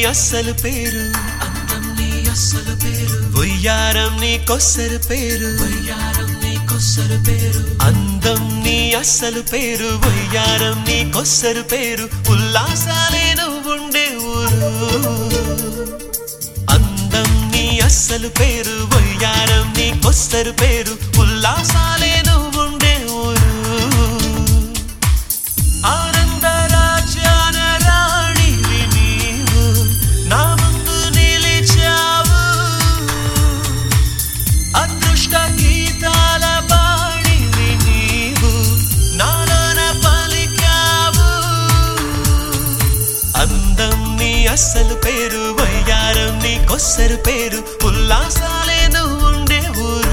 అస్సలు పేరు అందం నీ అస్సలు పేరు ఉయ్యారం నీ కొస్సరు పేరు వయ్యారం నీ కొస్సరు పేరు అందం నీ అస్సలు పేరు ఉయ్యారం నీ కొస్సరు పేరు ఉల్లాసాలే నువ్వుండే ఊరు అందం నీ అస్సలు పేరు ఉయ్యారం నీ కొస్సరు పేరు ఉల్లాసాలే నువ్వుండే ఊరు ఆనంద రాజ్యాన రాణివి నీవు నా ముందు నిలిచావు అదృష్ట గీతాల బాణివి నీవు నానాన పలికావు అందం నీ అస్సలు పేరు వయ్యారం నీ కొస్సరు పేరు ఉల్లాసాలే నువ్వుండే ఊరు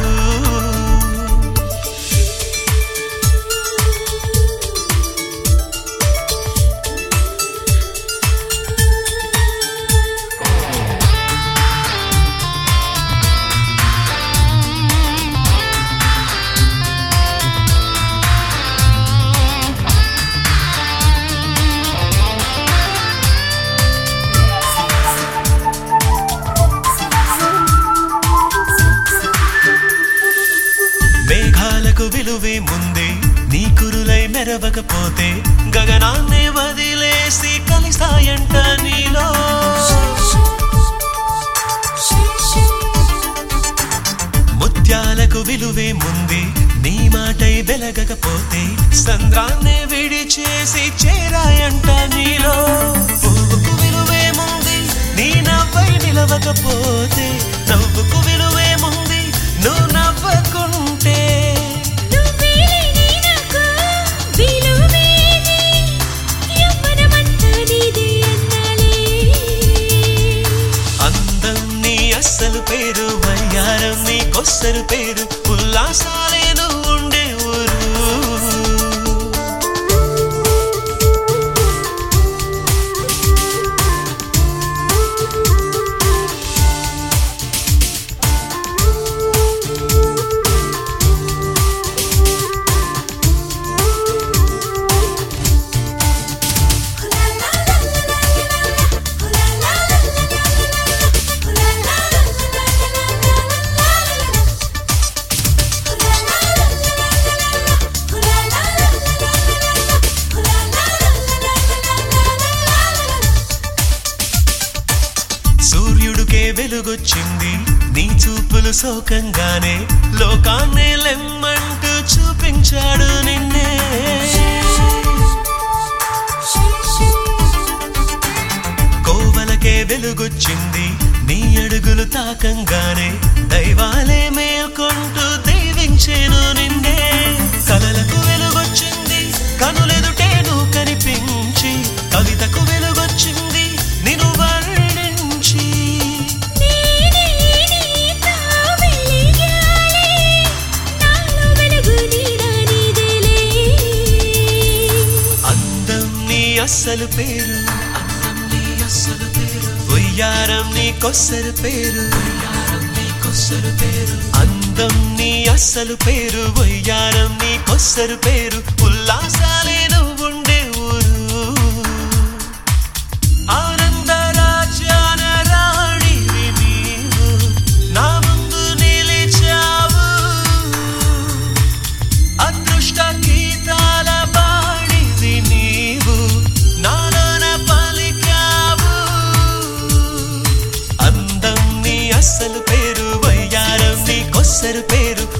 మేఘాలకు విలువే ముందే నీ కురులై మెరవకపోతే గగనాన్నే వదిలేసి కలిసాయంట నీలో ముత్యాలకు విలువే ముందే నీ మాటై వెలగకపోతే సంద్రాన్నే విడిచేసి చేరాయంట నీలో పువ్వుకు విలువే ముందే నీ నవ్వై నిలవకపోతే నవ్వుకు విలువే ముందే నువ్వు నవ్వకుంటే నువ్వేలే నీనకు విలువేది యవ్వనమంతా నీదే అన్నాలే అందం నీ అస్సలు పేరు వయ్యారం నీ కొస్సరు పేరు ఉల్లాసాలే నువ్వు ఉండే ఊరు సూర్యుడికే వెలుగొచ్చింది నీ చూపులు శోకంగానే లోకాన్నే లెమ్మంటూ చూపించాడు నిన్నే కోవలకే వెలుగొచ్చింది నీ అడుగులు తాకంగానే దైవాలే మేల్కొంటూ దీవించేను నిన్నే కలలకు వెలుగొచ్చింది కనులెదుటే నువ్వు కనిపించి కవితకు వెలుగొచ్చింది నిన్ను వర్ణించి నేనే నీతో వెలిగాలే నాలో వెలుగు నీడా నీదేలే అందం నీ అస్సలు పేరు అందం నీ అస్సలు పేరు ఉయ్యారం నీ కొస్సరు పేరు వయ్యారం నీ కొస్సరు పేరు అందం నీ అస్సలు పేరు వయ్యారం నీ కొస్సరు పేరు ఉల్లాసాలే నువ్వుండే ఊరు ఆనంద రాజ్యాన రాణివి నీవు నా ముందు నిలిచావు అదృష్ట గీతాల బాణివి నీవు నానాన పలికావు అందం నీ అస్సలు పేరు వయ్యారం నీ కొస్సరు పేరు